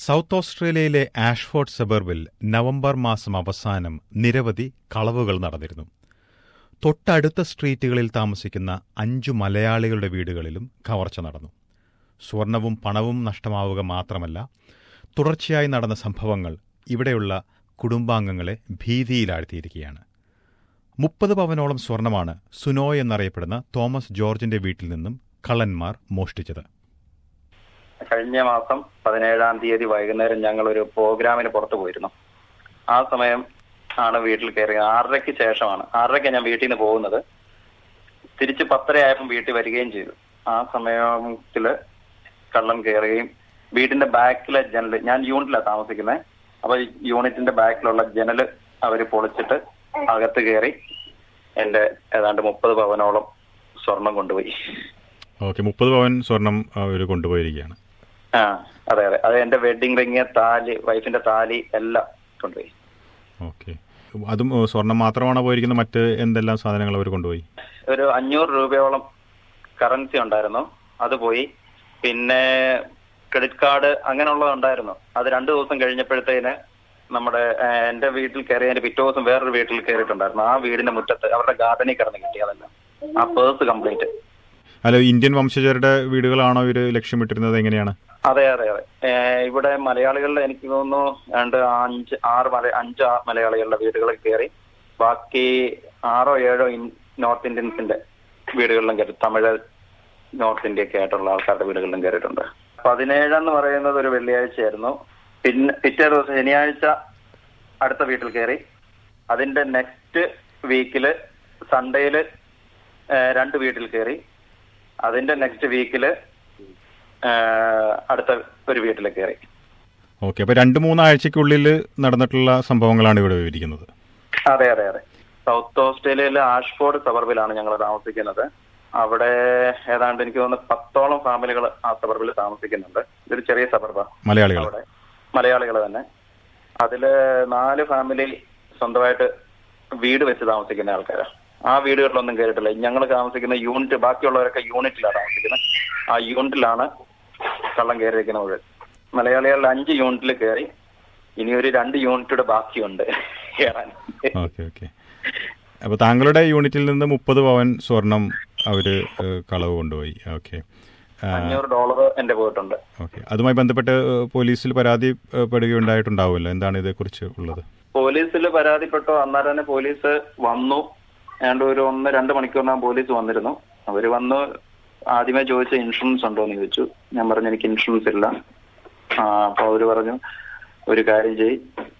south ഓസ്ട്രേലിയയിലെ Ashford സബർബിൽ November മാസം അവസാനം നിരവധി കളവുകൾ നടന്നിരുന്നു തൊട്ടടുത്ത സ്ട്രീറ്റുകളിൽ താമസിക്കുന്ന അഞ്ചു മലയാളികളുടെ വീടുകളിലും കവർച്ച നടന്നു സ്വർണവും പണവും നഷ്ടമാവുക മാത്രമല്ല തുടർച്ചയായി നടന്ന സംഭവങ്ങൾ ഇവിടെയുള്ള കുടുംബാംഗങ്ങളെ ഭീതിയിലാഴ്ത്തിയിരിക്കുകയാണ് മുപ്പത് പവനോളം സ്വർണമാണ് സുനോയ് എന്നറിയപ്പെടുന്ന തോമസ് ജോർജിന്റെ വീട്ടിൽ നിന്നും കള്ളന്മാർ മോഷ്ടിച്ചത് കഴിഞ്ഞ മാസം പതിനേഴാം തീയതി വൈകുന്നേരം ഞങ്ങൾ ഒരു പ്രോഗ്രാമിന് പുറത്തു പോയിരുന്നു ആ സമയം ആണ് വീട്ടിൽ കയറി ആറരയ്ക്ക് ശേഷമാണ് ആറരയ്ക്ക് ഞാൻ വീട്ടിൽ നിന്ന് പോകുന്നത് തിരിച്ച് പത്തര ആയപ്പോൾ വീട്ടിൽ വരികയും ചെയ്തു ആ സമയത്തില് കള്ളൻ കയറുകയും വീടിന്റെ ബാക്കിലെ ജനല് ഞാൻ യൂണിറ്റിലാണ് താമസിക്കുന്നത് അപ്പൊ യൂണിറ്റിന്റെ ബാക്കിലുള്ള ജനല് അവര് പൊളിച്ചിട്ട് അകത്ത് കയറി എന്റെ ഏതാണ്ട് മുപ്പത് പവനോളം സ്വർണം കൊണ്ടുപോയി ഓക്കെ മുപ്പത് പവൻ സ്വർണം അവർ കൊണ്ടുപോയിരിക്കുകയാണ് ആ അതെ അതെ അത് എന്റെ വെഡിങ് റിങ് താലി വൈഫിന്റെ താലി എല്ലാം കൊണ്ടുപോയി ഓക്കെ അതും ഏഹ്, സ്വർണം മാത്രമാണോ പോയിരിക്കുന്നത് മറ്റ് എന്തെല്ലാം സാധനങ്ങൾ അവർ കൊണ്ടുപോയി ഒരു അഞ്ഞൂറ് രൂപയോളം കറൻസി ഉണ്ടായിരുന്നു അത് പോയി പിന്നെ ക്രെഡിറ്റ് കാർഡ് അങ്ങനെയുള്ളത് ഉണ്ടായിരുന്നു അത് രണ്ടു ദിവസം കഴിഞ്ഞപ്പോഴത്തേന് നമ്മുടെ ആ, എന്റെ വീട്ടിൽ കയറിയതിന്റെ പിറ്റേ ദിവസം വേറൊരു വീട്ടിൽ കയറിയിട്ടുണ്ടായിരുന്നു ആ വീടിന്റെ മുറ്റത്ത് അവരുടെ ഗാർഡനിൽ കിടന്ന് കിട്ടിയതെല്ലാം ആ പേഴ്സ് കംപ്ലീറ്റ് അല്ല ഇന്ത്യൻ വംശജരുടെ വീടുകളാണോ ഇവർ ലക്ഷ്യമിട്ടിരുന്നത് എങ്ങനെയാണ് അതെ അതെ അതെ ഏ, ഇവിടെ മലയാളികളുടെ എനിക്ക് തോന്നുന്നു രണ്ട് അഞ്ച് ആറ് മല അഞ്ച് ആ- മലയാളികളുടെ വീടുകളിൽ കയറി ബാക്കി ആറോ ഏഴോ ഇൻ- നോർത്ത് ഇന്ത്യൻസിന്റെ വീടുകളിലും കയറി തമിഴ് നോർത്ത് ഇന്ത്യ ഒക്കെ ആയിട്ടുള്ള ആൾക്കാരുടെ വീടുകളിലും കയറിയിട്ടുണ്ട് പതിനേഴെന്ന് പറയുന്നത് ഒരു വെള്ളിയാഴ്ചയായിരുന്നു പിന്നെ പിറ്റേ ദിവസം ശനിയാഴ്ച അടുത്ത വീട്ടിൽ കയറി അതിന്റെ നെക്സ്റ്റ് വീക്കില് സൺഡേയില് രണ്ട് വീട്ടിൽ കയറി അതിന്റെ നെക്സ്റ്റ് വീക്കില് അടുത്ത ഒരു വീട്ടിൽ കയറി ഓക്കെ അപ്പോൾ രണ്ട് മൂന്നാഴ്ചയ്ക്കുള്ളിൽ നടന്നിട്ടുള്ള സംഭവങ്ങളാണ് ഇവിടെ വിവരിക്കുന്നത് അതെ അതെ അതെ സൗത്ത് ഓസ്ട്രേലിയയിലെ ആഷ്ഫോർഡ് സബർബിലാണ് ഞങ്ങൾ താമസിക്കുന്നത് അവിടെ ഏതാണ്ട് എനിക്ക് തോന്നുന്നു പത്തോളം ഫാമിലികൾ ആ സബർബിൽ താമസിക്കുന്നുണ്ട് ഇതൊരു ചെറിയ സബർബാ മലയാളികൾ അവിടെ മലയാളികൾ തന്നെ അതില് നാല് ഫാമിലി സ്വന്തമായിട്ട് വീട് വെച്ച് താമസിക്കുന്ന ആൾക്കാരാണ് ആ വീടുകളിലൊന്നും കയറിയിട്ടില്ല ഞങ്ങൾ താമസിക്കുന്ന യൂണിറ്റ് ബാക്കിയുള്ളവരൊക്കെ യൂണിറ്റിലാണ് താമസിക്കുന്നത് ആ യൂണിറ്റിലാണ് കള്ളം കയറിയിരിക്കുന്ന മുഴുവൻ മലയാളികളിൽ അഞ്ച് യൂണിറ്റിൽ കയറി ഇനി ഒരു രണ്ട് യൂണിറ്റൂടെ ബാക്കിയുണ്ട് കയറാൻ ഓക്കെ ഓക്കെ അപ്പോൾ താങ്കളുടെ യൂണിറ്റിൽ നിന്ന് മുപ്പത് പവൻ സ്വർണം അവർ കളവ് കൊണ്ടുപോയി ഓക്കെ അഞ്ഞൂറ് ഡോളർ എന്റെ പോയിട്ടുണ്ട് ഓക്കെ അതുമായി ബന്ധപ്പെട്ട് ഏഹ്, പോലീസിൽ പരാതിപ്പെടുകയുണ്ടായിട്ടുണ്ടാവുമല്ലോ എന്താണ് ഇതേക്കുറിച്ച് ഉള്ളത് പോലീസിൽ പരാതിപ്പെട്ടു അന്നേരം തന്നെ പോലീസ് വന്നു ഏതാണ്ട് ഒരു ഒന്ന് രണ്ട് മണിക്കൂറിനകം പോലീസ് വന്നിരുന്നു അവര് വന്നു ആദ്യമേ ചോദിച്ച ഇൻഷുറൻസ് ഉണ്ടോ എന്ന് ചോദിച്ചു ഞാൻ പറഞ്ഞു എനിക്ക് ഇൻഷുറൻസ് ഇല്ല ആ, അപ്പൊ അവര് പറഞ്ഞു ഒരു കാര്യം ചെയ്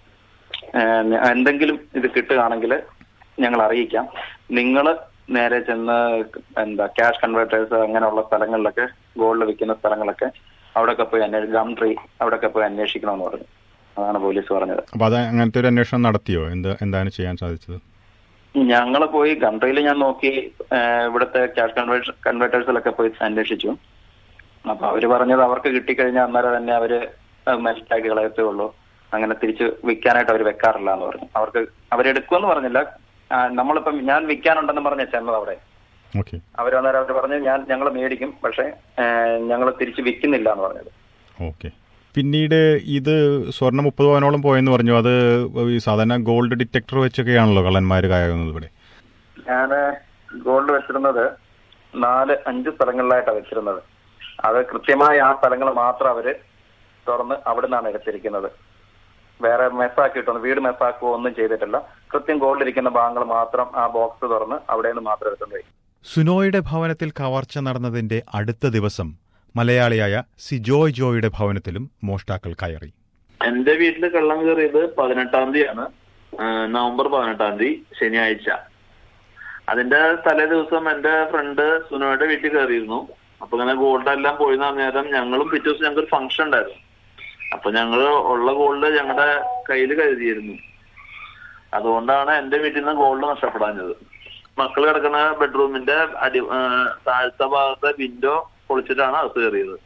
ഏഹ്, എന്തെങ്കിലും ഇത് കിട്ടുകയാണെങ്കിൽ ഞങ്ങൾ അറിയിക്കാം നിങ്ങൾ നേരെ ചെന്ന് എന്താ ക്യാഷ് കൺവേർട്ടേഴ്സ് അങ്ങനെയുള്ള സ്ഥലങ്ങളിലൊക്കെ ഗോൾഡ് വിൽക്കുന്ന സ്ഥലങ്ങളൊക്കെ അവിടെയൊക്കെ പോയി അന്വേഷിക്കും ഗം ട്രീ അവിടെയൊക്കെ പോയി അന്വേഷിക്കണമെന്ന് പറഞ്ഞു അതാണ് പോലീസ് പറഞ്ഞത് അപ്പോൾ അത് അങ്ങനത്തെ ഒരു അന്വേഷണം നടത്തിയോ എന്ത് എന്താണ് ചെയ്യാൻ സാധിച്ചത് ഞങ്ങൾ പോയി കൺട്രിയിൽ ഞാൻ നോക്കി ഏഹ് ഇവിടുത്തെ ക്യാഷ് കൺവേർട്ട കൺവേർട്ടേഴ്സിലൊക്കെ പോയി അന്വേഷിച്ചു അപ്പൊ അവര് പറഞ്ഞത് അവർക്ക് കിട്ടിക്കഴിഞ്ഞാൽ അന്നേരം തന്നെ അവര് മെൽറ്റാക്കി കളയത്തേ ഉള്ളൂ അങ്ങനെ തിരിച്ച് വിൽക്കാനായിട്ട് അവർ വെക്കാറില്ല എന്ന് പറഞ്ഞു അവർക്ക് അവരെടുക്കുമെന്ന് പറഞ്ഞില്ല ആ, നമ്മളിപ്പം ഞാൻ വിൽക്കാനുണ്ടെന്ന് പറഞ്ഞ ചെന്നത് അവിടെ ഓക്കെ അവർ അന്നേരം അവർ പറഞ്ഞു ഞാൻ ഞങ്ങൾ മേടിക്കും പക്ഷെ ഞങ്ങൾ തിരിച്ച് വിൽക്കുന്നില്ല എന്ന് പറഞ്ഞത് ഓക്കെ പിന്നീട് ഇത് സ്വർണം മുപ്പത് പവനോളം പോയെന്ന് പറഞ്ഞു അത് ഈ സാധാരണ ഗോൾഡ് ഡിറ്റക്ടർ വെച്ചൊക്കെയാണല്ലോ കള്ളന്മാർ കയറുന്നത് ഇവിടെ ഞാൻ ഗോൾഡ് വെച്ചിരുന്നത് നാല് അഞ്ച് സ്ഥലങ്ങളിലായിട്ടാണ് വെച്ചിരുന്നത് അത് കൃത്യമായി ആ സ്ഥലങ്ങൾ മാത്രം അവര് തുറന്ന് അവിടെ നിന്നാണ് എടുത്തിരിക്കുന്നത് വേറെ മെസ്സാക്കിയിട്ടൊന്നും വീട് മെസ്സാക്കുകയോ ഒന്നും ചെയ്തിട്ടില്ല കൃത്യം ഗോൾഡ് ഇരിക്കുന്ന ഭാഗങ്ങൾ മാത്രം ആ ബോക്സ് തുറന്ന് അവിടെ നിന്ന് മാത്രം എടുത്തുപോയി സുനോയുടെ ഭവനത്തിൽ കവർച്ച നടന്നതിന്റെ അടുത്ത ദിവസം മലയാളിയായ സിജോയ് ജോയുടെ ഭവനത്തിലും മോഷ്ടാക്കൾ കയറി എന്റെ വീട്ടില് കള്ളം കയറിയത് പതിനെട്ടാം തീയതിയാണ് ആ, നവംബർ പതിനെട്ടാം തീയതി ശനിയാഴ്ച അതിന്റെ തലേ ദിവസം എന്റെ ഫ്രണ്ട് സുനോയുടെ വീട്ടിൽ കയറിയിരുന്നു അപ്പൊ ഇങ്ങനെ ഗോൾഡ് എല്ലാം പോയി നേരം ഞങ്ങളും പിറ്റേ ദിവസം ഞങ്ങൾക്ക് ഒരു ഫംഗ്ഷൻ ഉണ്ടായിരുന്നു അപ്പൊ ഞങ്ങള് ഉള്ള ഗോൾഡ് ഞങ്ങളുടെ കയ്യിൽ കരുതിയിരുന്നു അതുകൊണ്ടാണ് എന്റെ വീട്ടിൽ നിന്ന് ഗോൾഡ് നഷ്ടപ്പെടാഞ്ഞത് മക്കൾ കിടക്കുന്ന ബെഡ്റൂമിന്റെ അടി ആ, താഴത്തെ ഭാഗത്തെ വിൻഡോ പൊളിച്ചിട്ടാണ് അകത്ത് കയറിയത്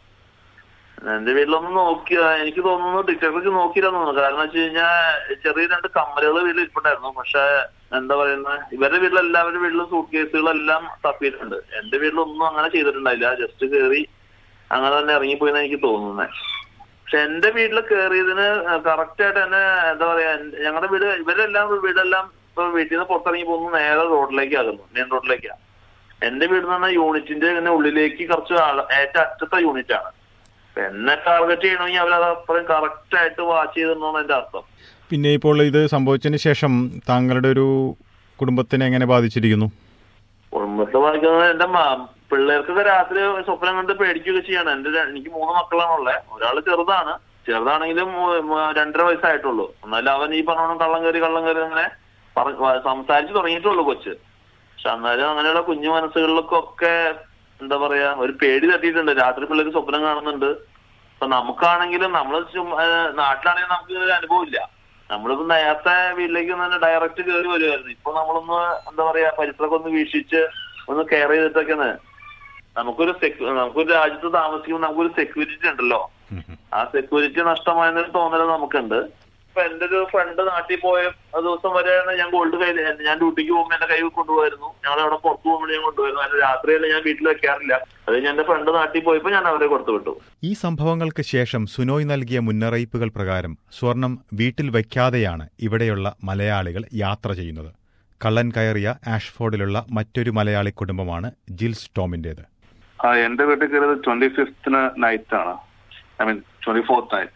എന്റെ വീട്ടിലൊന്നും നോക്കി എനിക്ക് തോന്നുന്നു ഡിറ്റക്ടർക്ക് നോക്കിയില്ലെന്ന് തോന്നുന്നു കാരണം വെച്ച് കഴിഞ്ഞാൽ ചെറിയ രണ്ട് കമ്മലുകൾ വീട്ടിൽ ഇരിപ്പുണ്ടായിരുന്നു പക്ഷെ എന്താ പറയുന്ന ഇവരുടെ വീട്ടിൽ എല്ലാവരുടെ വീട്ടിലും സൂട്ട് കേസുകളെല്ലാം തപ്പിയിട്ടുണ്ട് എന്റെ വീട്ടിലൊന്നും അങ്ങനെ ചെയ്തിട്ടുണ്ടായില്ല ജസ്റ്റ് കയറി അങ്ങനെ തന്നെ ഇറങ്ങിപ്പോയിന്ന് എനിക്ക് തോന്നുന്നത് പക്ഷെ എന്റെ വീട്ടിൽ കയറിയതിന് കറക്റ്റ് ആയിട്ട് തന്നെ എന്താ പറയാ ഞങ്ങളുടെ വീട് ഇവരെല്ലാം വീടെല്ലാം ഇപ്പൊ വീട്ടിൽ നിന്ന് പുറത്തിറങ്ങി പോകുന്ന നേരെ റോഡിലേക്ക് ആകുന്നു മെയിൻ റോഡിലേക്കാ എന്റെ വീട് എന്ന് പറഞ്ഞാൽ യൂണിറ്റിന്റെ ഇങ്ങനെ ഉള്ളിലേക്ക് കുറച്ച് ആള് ഏറ്റവും അറ്റത്തെ യൂണിറ്റ് ആണ് അപ്പൊ എന്നെ ടാർഗറ്റ് ചെയ്യണമെങ്കിൽ അവരത് അത്രയും കറക്റ്റ് ആയിട്ട് വാച്ച് ചെയ്തെന്നാണ് എന്റെ അർത്ഥം പിന്നെ ഇപ്പോൾ ഇത് സംഭവിച്ചതിന് ശേഷം താങ്കളുടെ ഒരു കുടുംബത്തിനെ എങ്ങനെ ബാധിച്ചിരിക്കുന്നു കുടുംബത്തെ ബാധിക്കുന്നത് എന്റെ മ- പിള്ളേർക്കൊക്കെ രാത്രി സ്വപ്നം കണ്ട് പേടിക്കുകയൊക്കെ ചെയ്യണം എന്റെ ര- എനിക്ക് മൂന്ന് മക്കളാണുള്ളത് ഒരാള് ചെറുതാണ് ചെറുതാണെങ്കിലും മൂ- മൂ- രണ്ടര വയസ്സായിട്ടുള്ളൂ എന്നാലും അവൻ ഈ പറഞ്ഞ കള്ളം കയറി കള്ളം കയറി അങ്ങനെ പറ- വ- സംസാരിച്ച് തുടങ്ങിയിട്ടുള്ളൂ കൊച്ച് പക്ഷെ എന്നാലും അങ്ങനെയുള്ള കുഞ്ഞു മനസ്സുകളിലൊക്കെ എന്താ പറയാ ഒരു പേടി തട്ടിയിട്ടുണ്ട് രാത്രി പിള്ളേർ സ്വപ്നം കാണുന്നുണ്ട് അപ്പൊ നമുക്കാണെങ്കിലും നമ്മൾ നാട്ടിലാണെങ്കിൽ നമുക്ക് ഒരു അനുഭവം ഇല്ല നമ്മളിപ്പോ നേരത്തെ വീട്ടിലേക്ക് തന്നെ ഡയറക്റ്റ് കയറി വരുമായിരുന്നു ഇപ്പൊ നമ്മളൊന്ന് എന്താ പറയാ പരിസരമൊക്കെ ഒന്ന് വീക്ഷിച്ച് ഒന്ന് കെയർ ചെയ്തിട്ടൊക്കെയാണ് നമുക്കൊരു സെക്യൂ നമുക്കൊരു രാജ്യത്ത് താമസിക്കുമ്പോൾ നമുക്കൊരു സെക്യൂരിറ്റി ഉണ്ടല്ലോ ആ സെക്യൂരിറ്റി നഷ്ടമായെന്നൊരു തോന്നൽ നമുക്കുണ്ട് ഇപ്പൊ എന്റെ ഒരു ഫ്രണ്ട് നാട്ടിൽ പോയ ആ ദിവസം വരെയാണ് ഞാൻ ഗോൾഡ് കയ്യിൽ ഞാൻ ഡ്യൂട്ടിക്ക് പോകുമ്പോൾ എന്റെ കൈ കൊണ്ടുപോയിരുന്നു ഞങ്ങൾ അവിടെ പുറത്ത് പോകുമ്പോൾ ഞാൻ കൊണ്ടുപോയിരുന്നു അതിന് രാത്രിയല്ല ഞാൻ വീട്ടിൽ വെക്കാറില്ല അത് ഞാൻ എന്റെ ഫ്രണ്ട് നാട്ടിൽ പോയപ്പോൾ ഞാൻ അവരെ കൊടുത്തു വിട്ടു ഈ സംഭവങ്ങൾക്ക് ശേഷം സുനോയ് നൽകിയ മുന്നറിയിപ്പുകൾ പ്രകാരം സ്വർണം വീട്ടിൽ വയ്ക്കാതെയാണ് ഇവിടെയുള്ള മലയാളികൾ യാത്ര ചെയ്യുന്നത് കള്ളൻ കയറിയ ആഷ്ഫോർഡിലുള്ള മറ്റൊരു മലയാളി കുടുംബമാണ് ജിൽസ് ടോമിന്റേത് ആ എന്റെ വീട്ടിൽ കയറിയത് ട്വന്റി ഫിഫ്ത്തിന് നൈറ്റ് ആണ് I mean twenty fourth night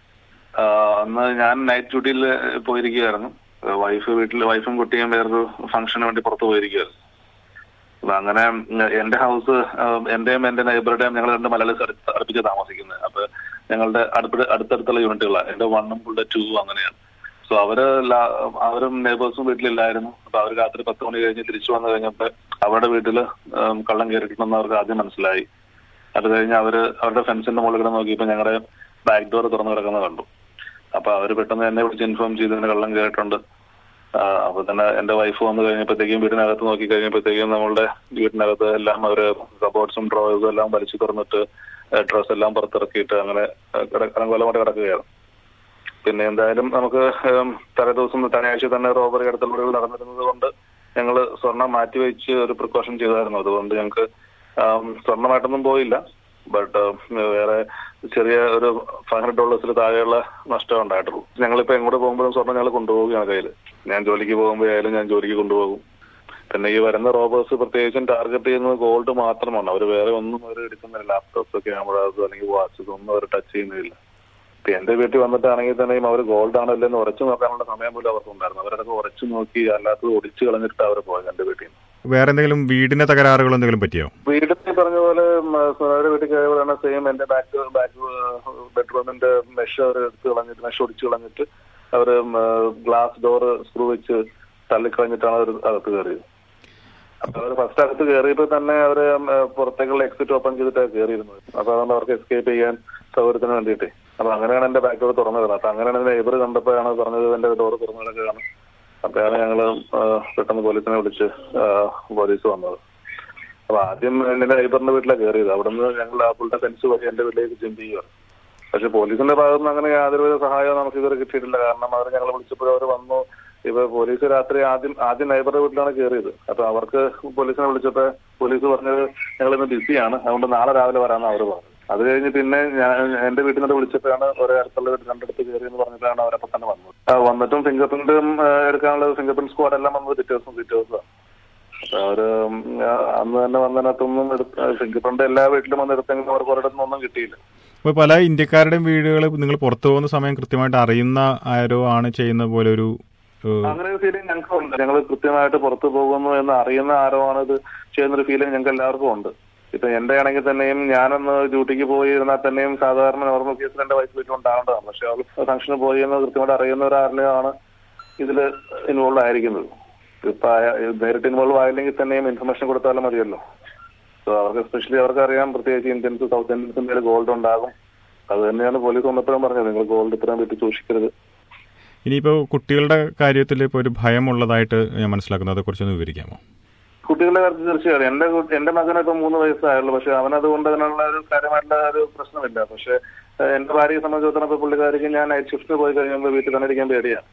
അന്ന് ഞാൻ നൈറ്റ് ഡ്യൂട്ടിയിൽ പോയിരിക്കുകയായിരുന്നു വൈഫ് വീട്ടിൽ വൈഫും കുട്ടിയും വേറൊരു ഫംഗ്ഷന് വേണ്ടി പുറത്ത് പോയിരിക്കുകയായിരുന്നു അപ്പൊ അങ്ങനെ ഉം, എന്റെ ഹൗസ് എന്റെയും എന്റെ നൈബറുടെയും ഞങ്ങൾ രണ്ട് മലയാളീസ് അടുത്ത് അടുപ്പിച്ച് താമസിക്കുന്നത് അപ്പൊ ഞങ്ങളുടെ അടുത്ത അടുത്തടുത്തുള്ള യൂണിറ്റുകളാണ് എന്റെ വണ്ണും പുള്ളിയുടെ ടൂ അങ്ങനെയാണ് സോ അവര് ലാ- അവരും നെയ്ബേഴ്സും വീട്ടിലില്ലായിരുന്നു അപ്പൊ അവർ രാത്രി പത്ത് മണി കഴിഞ്ഞ് തിരിച്ചു വന്നു കഴിഞ്ഞപ്പോ അവരുടെ വീട്ടില് ഉം, കള്ളം കയറിയിട്ടുണ്ടെന്ന് അവർക്ക് ആദ്യം മനസ്സിലായി അത് കഴിഞ്ഞ് അവര് അവരുടെ ഫ്രണ്ട്സിന്റെ മുകളിൽ കൂടെ നോക്കിയപ്പോ ഞങ്ങളുടെ ബാക്ക് ഡോർ തുറന്നു കിടക്കുന്നത് കണ്ടു അപ്പൊ അവര് പെട്ടെന്ന് എന്നെ വിളിച്ച് ഇൻഫോം ചെയ്ത് ഇതിന് കള്ളം കയറിയിട്ടുണ്ട് ആ, അപ്പൊ തന്നെ എന്റെ വൈഫ് വന്നു കഴിഞ്ഞപ്പോഴത്തേക്കും വീടിനകത്ത് നോക്കി കഴിഞ്ഞപ്പോഴത്തേക്കും നമ്മളുടെ വീടിനകത്ത് എല്ലാം അവര് കബോർഡ്സും ഡ്രോയേഴ്സും എല്ലാം വലിച്ചു തുറന്നിട്ട് ഡ്രസ് എല്ലാം പുറത്തിറക്കിയിട്ട് അങ്ങനെ കടങ്കോലമായിട്ട് കിടക്കുകയാണ് പിന്നെ എന്തായാലും നമുക്ക് ഉം, തലേദിവസം തലയാഴ്ച തന്നെ റോബറി അടുത്തുള്ള നടന്നിരുന്നത് കൊണ്ട് ഞങ്ങൾ സ്വർണം മാറ്റിവെച്ച് ഒരു പ്രിക്കോഷൻ ചെയ്തായിരുന്നു അതുകൊണ്ട് ഞങ്ങൾക്ക് ആം, സ്വർണ്ണമായിട്ടൊന്നും പോയില്ല ബട്ട് വേറെ ചെറിയ ഒരു ഫൈവ് ഹൺഡ്രഡ് ഡോളേഴ്സിൽ താഴെയുള്ള നഷ്ടം ഉണ്ടായിട്ടുള്ളൂ ഞങ്ങളിപ്പോ എങ്ങോട്ട് പോകുമ്പോഴും സ്വർണ്ണം ഞങ്ങൾ കൊണ്ടുപോവുകയാണ് കയ്യിൽ ഞാൻ ജോലിക്ക് പോകുമ്പോഴായാലും ഞാൻ ജോലിക്ക് കൊണ്ടുപോകും പിന്നെ ഈ വരുന്ന റോബേഴ്സ് പ്രത്യേകിച്ചും ടാർഗറ്റ് ചെയ്യുന്നത് ഗോൾഡ് മാത്രമാണ് അവർ വേറെ ഒന്നും അവർ എടുക്കുന്നില്ല ലാപ്ടോപ്സ് ക്യാമറാസ് അല്ലെങ്കിൽ വാച്ചസ് ഒന്നും അവർ ടച്ച് ചെയ്യുന്നില്ല ഇപ്പൊ എന്റെ വീട്ടിൽ വന്നിട്ടാണെങ്കിൽ തന്നെയും അവർ ഗോൾഡ് ആണോ അല്ലെന്ന് ഉറച്ചു നോക്കാനുള്ള സമയം പോലും അവർക്ക് ഉണ്ടായിരുന്നു അവരതൊക്കെ ഉറച്ചു നോക്കി അല്ലാത്തത് ഒടിച്ചു കളഞ്ഞിട്ട് അവർ പോയത് എന്റെ വീട്ടിൽ നിന്ന് വേറെ എന്തെങ്കിലും വീടിന് തകരാറുകൾ എന്തെങ്കിലും പറ്റിയോ വീട്ടിൽ പറഞ്ഞ പോലെ ഉം, സുനയുടെ വീട്ടിൽ കയറിയാണ് സെയിം എന്റെ ബാക്ക് ബാക്ക് ബെഡ്റൂമിന്റെ മെഷ് അവർ എടുത്ത് കളഞ്ഞിട്ട് മെഷ് ഒടിച്ചു കളഞ്ഞിട്ട് അവര് ഗ്ലാസ് ഡോർ സ്ക്രൂ വെച്ച് തള്ളിക്കളഞ്ഞിട്ടാണ് അവർ അകത്ത് കയറിയത് അപ്പൊ അവർ ഫസ്റ്റ് അകത്ത് കയറിയപ്പോ തന്നെ അവര് ഉം, പുറത്തേക്കുള്ള എക്സിറ്റ് ഓപ്പൺ ചെയ്തിട്ടാണ് കയറിയിരുന്നത് അപ്പൊ അതുകൊണ്ട് അവർക്ക് എസ്കേപ്പ് ചെയ്യാൻ സൗകര്യത്തിന് വേണ്ടിയിട്ട് അപ്പൊ അങ്ങനെയാണ് എന്റെ ബാക്ക് ഡോർ തുറന്നു കിടന്നത് അപ്പൊ അങ്ങനെയാണ് നെയ്ബർ കണ്ടപ്പോഴാണ് പറഞ്ഞത് എന്റെ ഡോർ തുറന്നു കിടക്കുകയാണ് അപ്പോഴാണ് ഞങ്ങള് ആ, പെട്ടെന്ന് പോലീസിനെ വിളിച്ച് ആ, പോലീസ് വന്നത് അപ്പൊ ആദ്യം എന്റെ നൈബറിന്റെ വീട്ടിലാണ് കയറിയത് അവിടുന്ന് ഞങ്ങൾ ആ പുള്ളിയുടെ ഫെൻസ് വഴി എന്റെ വീട്ടിലേക്ക് ജമ്പ് ചെയ്യുക പക്ഷെ പോലീസിന്റെ ഭാഗത്ത് നിന്ന് അങ്ങനെ യാതൊരുവിധ സഹായവും നമുക്ക് ഇതുവരെ കിട്ടിയിട്ടില്ല കാരണം അവർ ഞങ്ങൾ വിളിച്ചപ്പോൾ അവർ വന്നു ഇപ്പൊ പോലീസ് രാത്രി ആദ്യം ആദ്യം നൈബറുടെ വീട്ടിലാണ് കയറിയത് അപ്പൊ അവർക്ക് പോലീസിനെ വിളിച്ചപ്പോ പോലീസ് പറഞ്ഞത് ഞങ്ങൾ ഇന്ന് ബിസിയാണ് അതുകൊണ്ട് നാളെ രാവിലെ വരാമെന്ന് അവർ പറഞ്ഞു അത് കഴിഞ്ഞ് പിന്നെ ഞാൻ എന്റെ വീട്ടിൽ നിന്ന് വിളിച്ചപ്പോഴാണ് ഒരേ അടുത്തുള്ള വീട്ടിൽ രണ്ടിടത്ത് കയറി എന്ന് പറഞ്ഞിട്ടാണ് അവരപ്പം തന്നെ വന്നത് ആ, വന്നിട്ടും ഫിംഗർ പ്രിന്റും എടുക്കാനുള്ള ഫിംഗർ പ്രിന്റ് സ്ക്വാഡ് എല്ലാം വന്നത് ഡീറ്റെയിൽസും ഡീറ്റെയിൽസാണ് അപ്പൊ അവര് ഉം, ആ, അന്ന് തന്നെ വന്നതിനകത്തൊന്നും ഫിംഗർ പ്രിന്റ് എല്ലാ വീട്ടിലും വന്ന് എടുത്തെങ്കിലും അവർക്ക് ഒരിടത്തുനിന്നും ഒന്നും കിട്ടിയില്ല അപ്പോൾ പല ഇന്ത്യക്കാരുടെയും വീടുകൾ നിങ്ങൾ പുറത്തു പോകുന്ന സമയം കൃത്യമായിട്ട് അറിയുന്ന ആരോ ആണ് ചെയ്യുന്ന പോലെ ഒരു ഏഹ്, അങ്ങനെ ഒരു ഫീലിംഗ് ഞങ്ങൾക്ക് ഉണ്ട് ഞങ്ങൾ കൃത്യമായിട്ട് പുറത്തു പോകുന്നു എന്ന് അറിയുന്ന ആരോ ആണ് ഇത് ചെയ്യുന്നൊരു ഫീലിംഗ് ഞങ്ങൾക്ക് എല്ലാവർക്കും ഉണ്ട് ഇപ്പൊ എന്റെ ആണെങ്കിൽ തന്നെയും ഞാനൊന്ന് ഡ്യൂട്ടിക്ക് പോയി ഇരുന്നാൽ തന്നെയും സാധാരണ നോർമൽ കേസിൽ എന്റെ വൈഫ് വീട്ടിൽ ഉണ്ടാവേണ്ടതാണ് പക്ഷെ അവൾ ഫംഗ്ഷന് പോയി എന്ന് കൃത്യമായിട്ട് അറിയുന്ന ഒരാളിനെയാണ് ഇതിൽ ഇൻവോൾവ് ആയിരിക്കുന്നത് ഇപ്പൊ അയ- നേരിട്ട് ഇൻവോൾവ് ആയില്ലെങ്കിൽ തന്നെയും ഇൻഫർമേഷൻ കൊടുത്താലും മതിയല്ലോ സോ അവർക്ക് എസ്പെഷ്യലി അവർക്ക് അറിയാം പ്രത്യേകിച്ച് ഇന്ത്യൻസ് സൗത്ത് ഇന്ത്യൻസിന്റെ മേലെ ഗോൾഡ് ഉണ്ടാകും അത് തന്നെയാണ് പോലീസ് വന്നപ്പോഴും പറഞ്ഞത് നിങ്ങൾ ഗോൾഡ് ഇത്രയും വീട്ടിൽ സൂക്ഷിക്കരുത് ഇനിയിപ്പോൾ കുട്ടികളുടെ കാര്യത്തിൽ ഇപ്പോൾ ഒരു ഭയമുള്ളതായിട്ട് ഞാൻ മനസ്സിലാക്കുന്നത് അതേക്കുറിച്ചൊന്ന് വിവരിക്കാമോ കുട്ടികളുടെ കാര്യത്തിൽ തീർച്ചയായും എന്റെ കു- എന്റെ മകന് ഇപ്പൊ മൂന്ന് വയസ്സായുള്ളൂ പക്ഷെ അവനതുകൊണ്ട് അതിനുള്ള ഒരു കാര്യമായിട്ടുള്ള ഒരു പ്രശ്നമില്ല പക്ഷെ ഏഹ്, എന്റെ ഭാര്യയെ സംബന്ധിച്ചിടത്തോളം ഇപ്പൊ പുള്ളിക്കാരിക്ക് ഞാൻ നൈറ്റ് ഷിഫ്റ്റിന് പോയി കഴിയുമ്പോൾ വീട്ടിൽ തന്നെ ഇരിക്കാൻ പേടിയാണ്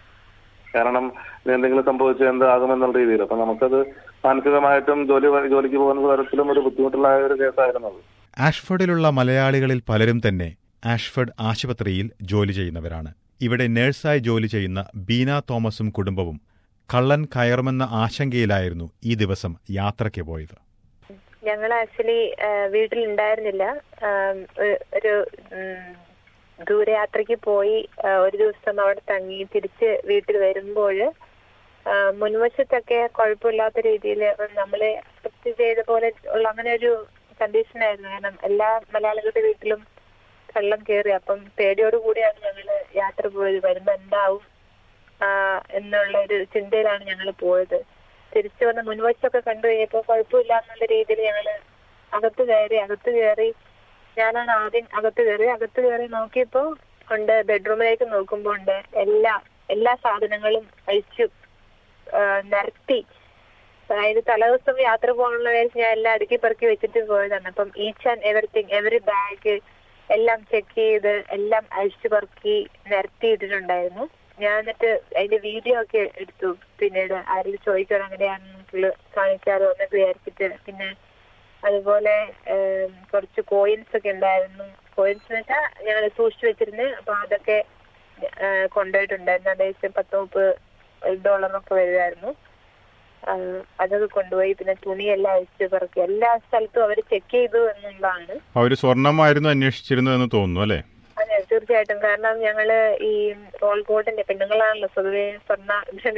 കാരണം ഇനി എന്തെങ്കിലും സംഭവിച്ചാൽ എന്താകുമെന്നുള്ള രീതിയിൽ അപ്പൊ നമുക്കത് മാനസികമായിട്ടും ജോലി ജോലിക്ക് പോകുന്ന തരത്തിലും ഒരു ബുദ്ധിമുട്ടുള്ള ഒരു കേസായിരുന്നു അത് ആഷ്ഫോർഡിലുള്ള മലയാളികളിൽ പലരും തന്നെ ആഷ്ഫർഡ് ആശുപത്രിയിൽ ജോലി ചെയ്യുന്നവരാണ് ഇവിടെ നഴ്സായി ജോലി ചെയ്യുന്ന ബീന തോമസും കുടുംബവും കള്ളൻ കയറുമെന്ന ആശങ്കയിലായിരുന്നു ഈ ദിവസം യാത്രയ്ക്ക് പോയത് ഞങ്ങൾ ആക്ച്വലി വീട്ടിലുണ്ടായിരുന്നില്ല ആം, ഒ- ഒരു ഉം, ദൂരയാത്രയ്ക്ക് പോയി ആ, ഒരു ദിവസം അവിടെ തങ്ങി തിരിച്ച് വീട്ടിൽ വരുമ്പോൾ മുൻവശത്തൊക്കെ കുഴപ്പമില്ലാത്ത രീതിയിൽ നമ്മള് എക്സ്പെക്ട് ചെയ്ത പോലെ ഉള്ള അങ്ങനെ ഒരു കണ്ടീഷൻ ആയിരുന്നു കാരണം എല്ലാ മലയാളികളുടെ വീട്ടിലും വെള്ളം കയറി അപ്പം പേടിയോട് കൂടിയാണ് ഞങ്ങൾ യാത്ര പോയത് വരുമ്പോ എന്താവും ആ, എന്നുള്ള ഒരു ചിന്തയിലാണ് ഞങ്ങൾ പോയത് തിരിച്ചു വന്ന് മുൻവശമൊക്കെ കണ്ടു കഴിഞ്ഞപ്പോ കുഴപ്പമില്ല എന്നുള്ള രീതിയിൽ ഞങ്ങള് അകത്ത് കയറി അകത്ത് കയറി ഞാനാണ് ആദ്യം അകത്ത് കയറി അകത്ത് കയറി നോക്കിയപ്പോ ഉണ്ട് ബെഡ്റൂമിലേക്ക് നോക്കുമ്പോ ഉണ്ട് എല്ലാ എല്ലാ സാധനങ്ങളും അഴിച്ചു ആ, നിരത്തി അതായത് തലേദിവസം യാത്ര പോകാനുള്ള വിചാരിച്ച് ഞാൻ എല്ലാം അടുക്കി പെറുക്കി വെച്ചിട്ട് പോയതാണ് അപ്പം each and everything every bag എല്ലാം ചെക്ക് ചെയ്ത് എല്ലാം അഴിച്ചു പെറുക്കി നിരത്തിയിട്ടിട്ടുണ്ടായിരുന്നു ഞാൻ എന്നിട്ട് അതിന്റെ വീഡിയോ ഒക്കെ എടുത്തു പിന്നീട് ആരെങ്കിലും ചോദിക്കണം അങ്ങനെയാണെങ്കിൽ കാണിച്ചാലോ എന്നൊക്കെ വിചാരിച്ചിട്ട് പിന്നെ അതുപോലെ ഏം, കുറച്ച് കോയിൻസ് ഒക്കെ ഉണ്ടായിരുന്നു കോയിൻസ് എന്ന് വെച്ചാൽ ഞങ്ങൾ സൂക്ഷിച്ചു വെച്ചിരുന്നു അപ്പൊ അതൊക്കെ ആ, കൊണ്ടുപോയിട്ടുണ്ടായിരുന്നു ഏകദേശം പത്ത് മുപ്പത് ഡോളറൊക്കെ വരുമായിരുന്നു ആ, അതൊക്കെ കൊണ്ടുപോയി പിന്നെ തുണിയെല്ലാം അഴിച്ച് പറക്കി എല്ലാ സ്ഥലത്തും അവർ ചെക്ക് ചെയ്തു എന്നുള്ളതാണ് അവർ സ്വർണമായിരുന്നു അന്വേഷിച്ചിരുന്നതെന്ന് തോന്നുന്നു അല്ലേ അതെ തീർച്ചയായിട്ടും കാരണം ഞങ്ങള് ഈ റോൾ ഗോൾഡിന്റെ പെണ്ണുങ്ങളാണല്ലോ പൊതുവെ സ്വർണ്ണ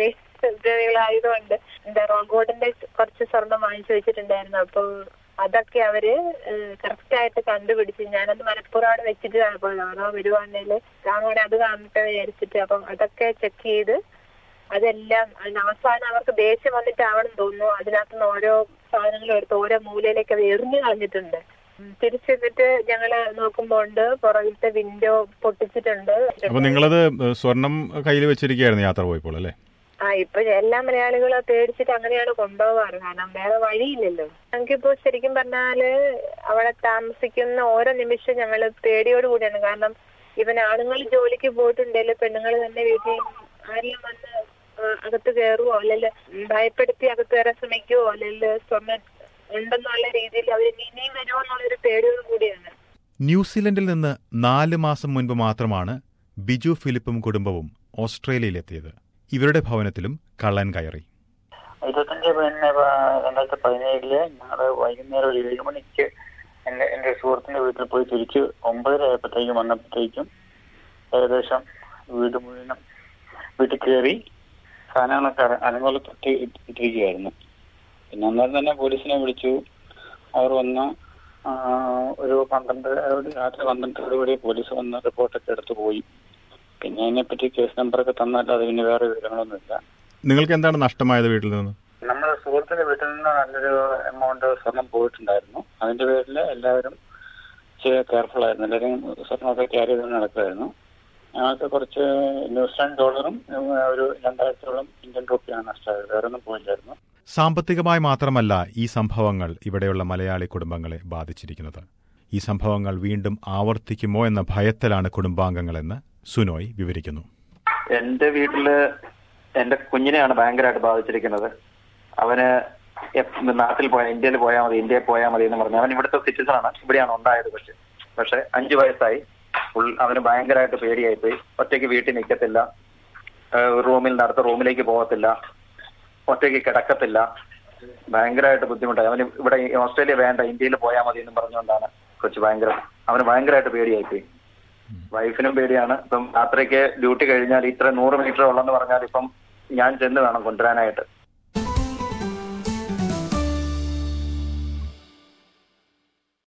ദ്രവികളായതുകൊണ്ട് എന്താ റോൾ ഗോൾഡിന്റെ കുറച്ച് സ്വർണം വാങ്ങിച്ചു വെച്ചിട്ടുണ്ടായിരുന്നു അപ്പൊ അതൊക്കെ അവര് കറക്റ്റ് ആയിട്ട് കണ്ടുപിടിച്ച് ഞാനത് മനഃപൂർവ്വം അവിടെ വെച്ചിട്ട് പോയത് ആണോ വരുവാണെങ്കിൽ കാണുവാണെങ്കിൽ അത് കാണട്ടെ വിചാരിച്ചിട്ട് അപ്പം അതൊക്കെ ചെക്ക് ചെയ്ത് അതെല്ലാം അതിന് അവസാനം അവർക്ക് ദേഷ്യം വന്നിട്ടാവണം തോന്നുന്നു അതിനകത്ത് നിന്ന് ഓരോ സാധനങ്ങളും എടുത്ത് ഓരോ മൂലയിലേക്ക് അത് എറിഞ്ഞു കളഞ്ഞിട്ടുണ്ട് ഉം, തിരിച്ചെന്നിട്ട് ഞങ്ങള് നോക്കുമ്പോ ഉണ്ട് പുറകിലത്തെ വിൻഡോ പൊട്ടിച്ചിട്ടുണ്ട് അപ്പൊ നിങ്ങളത് സ്വർണം കയ്യിൽ വെച്ചിരിക്കുകയായിരുന്നു യാത്ര പോയപ്പോൾ അല്ലേ ആ ഇപ്പൊ എല്ലാ മലയാളികളും പേടിച്ചിട്ട് അങ്ങനെയാണ് കൊണ്ടുപോകാറ് കാരണം വേറെ വഴിയില്ലല്ലോ ഞങ്ങൾക്കിപ്പോ ശരിക്കും പറഞ്ഞാല് അവിടെ താമസിക്കുന്ന ഓരോ നിമിഷം ഞങ്ങള് പേടിയോട് കൂടിയാണ് കാരണം ഇവൻ ആണുങ്ങൾ ജോലിക്ക് പോയിട്ടുണ്ടെങ്കിൽ പെണ്ണുങ്ങൾ തന്നെ വീട്ടിൽ ആരെല്ലാം വന്ന് ആ, അകത്ത് കയറുവോ അല്ലെങ്കിൽ ഭയപ്പെടുത്തി അകത്ത് കയറാൻ ശ്രമിക്കുവോ അല്ലെങ്കിൽ സ്വർണ്ണം ഉണ്ടെന്നുള്ള രീതിയിൽ അവർ ഇനിയും വരുമോ എന്നുള്ളൊരു പേടിയോട് കൂടിയാണ് ന്യൂസിലൻഡിൽ നിന്ന് നാല് മാസം മുൻപ് മാത്രമാണ് ബിജു ഫിലിപ്പും കുടുംബവും ഓസ്ട്രേലിയയിലെത്തിയത് ഇവരുടെ ഭവനത്തിലും കള്ളൻ കയറി ഇരുപത്തഞ്ച് പിന്നെ പ- രണ്ടായിരത്തി പതിനേഴില് ഞങ്ങള് വൈകുന്നേരം ഒരു ഏഴ് മണിക്ക് എന്റെ എന്റെ സുഹൃത്തിന്റെ വീട്ടിൽ പോയി തിരിച്ച് ഒമ്പതര ആയപ്പോഴത്തേക്കും വന്നപ്പോഴത്തേക്കും ഏകദേശം വീട് മുഴുവനും വീട്ടിൽ കയറി സാധനങ്ങളൊക്കെ അല- അലങ്കോലപ്പെട്ട് ഇട്ട് ഇട്ടിരിക്കുകയായിരുന്നു പിന്നെ അന്നേരം തന്നെ പോലീസിനെ വിളിച്ചു അവർ വന്ന് ആ, ഒരു പന്ത്രണ്ട് രാത്രി പന്ത്രണ്ടോടുകൂടി പോലീസ് വന്ന് റിപ്പോർട്ടൊക്കെ എടുത്തു പോയി പിന്നെ അതിനെപ്പറ്റി കേസ് നമ്പറൊക്കെ തന്നല്ലാതെ പിന്നെ വേറെ വിവരങ്ങളൊന്നുമില്ല നിങ്ങൾക്ക് എന്താണ് നഷ്ടമായത് വീട്ടിൽ നിന്ന് നമ്മുടെ സുഹൃത്തിന്റെ വീട്ടിൽ നിന്ന് നല്ലൊരു എമൗണ്ട് സ്വർണം പോയിട്ടുണ്ടായിരുന്നു അതിന്റെ പേരിൽ എല്ലാവരും കെയർഫുൾ ആയിരുന്നു എല്ലാവരും സ്വർണ്ണമൊക്കെ ക്യാരി ചെയ്ത് നടക്കുമായിരുന്നു ഞങ്ങൾക്ക് കുറച്ച് ന്യൂസിലാൻഡ് ഡോളറും ഉം, ഒരു രണ്ടായിരത്തോളം ഇന്ത്യൻ റുപ്പിയാണ് നഷ്ടമായത് വേറെ ഒന്നും പോയില്ലായിരുന്നു സാമ്പത്തികമായി മാത്രമല്ല ഈ സംഭവങ്ങൾ ഇവിടെയുള്ള മലയാളി കുടുംബങ്ങളെ ബാധിച്ചിരിക്കുന്നത് ഈ സംഭവങ്ങൾ വീണ്ടും ആവർത്തിക്കുമോ എന്ന ഭയത്തിലാണ് കുടുംബാംഗങ്ങളെന്ന് സുനോയ് വിവരിക്കുന്നു എന്റെ വീട്ടില് എന്റെ കുഞ്ഞിനെയാണ് ഭയങ്കരമായിട്ട് ബാധിച്ചിരിക്കുന്നത് അവന് എപ്- നാട്ടിൽ പോയാൽ ഇന്ത്യയിൽ പോയാൽ മതി ഇന്ത്യയിൽ പോയാൽ മതി എന്ന് പറഞ്ഞു അവൻ ഇവിടുത്തെ സിറ്റിസൺ ആണ് ഇവിടെയാണ് ഉണ്ടായത് പക്ഷെ പക്ഷെ അഞ്ചു വയസ്സായി ഫുൾ അവന് ഭയങ്കരമായിട്ട് പേടിയായി പോയി ഒറ്റയ്ക്ക് വീട്ടിൽ നിൽക്കത്തില്ല ഏഹ് റൂമിൽ നിന്ന് അടുത്ത റൂമിലേക്ക് പോകത്തില്ല ഒറ്റയ്ക്ക് കിടക്കത്തില്ല ഭയങ്കരമായിട്ട് ബുദ്ധിമുട്ടായി അവന് ഇവിടെ ഈ ഓസ്ട്രേലിയ വേണ്ട ഇന്ത്യയിൽ പോയാൽ മതി എന്ന് പറഞ്ഞുകൊണ്ടാണ് കൊച്ചു ഭയങ്കര അവന് ഭയങ്കരമായിട്ട് പേടിയായി പോയി വൈഫിനും പേടിയാണ് ഇപ്പം രാത്രിക്ക് ഡ്യൂട്ടി കഴിഞ്ഞാൽ ഇത്ര നൂറ് മീറ്റർ ഉള്ളെന്ന് പറഞ്ഞാൽ ഇപ്പം ഞാൻ ചെന്ന് വേണം കൊണ്ടുവരാനായിട്ട്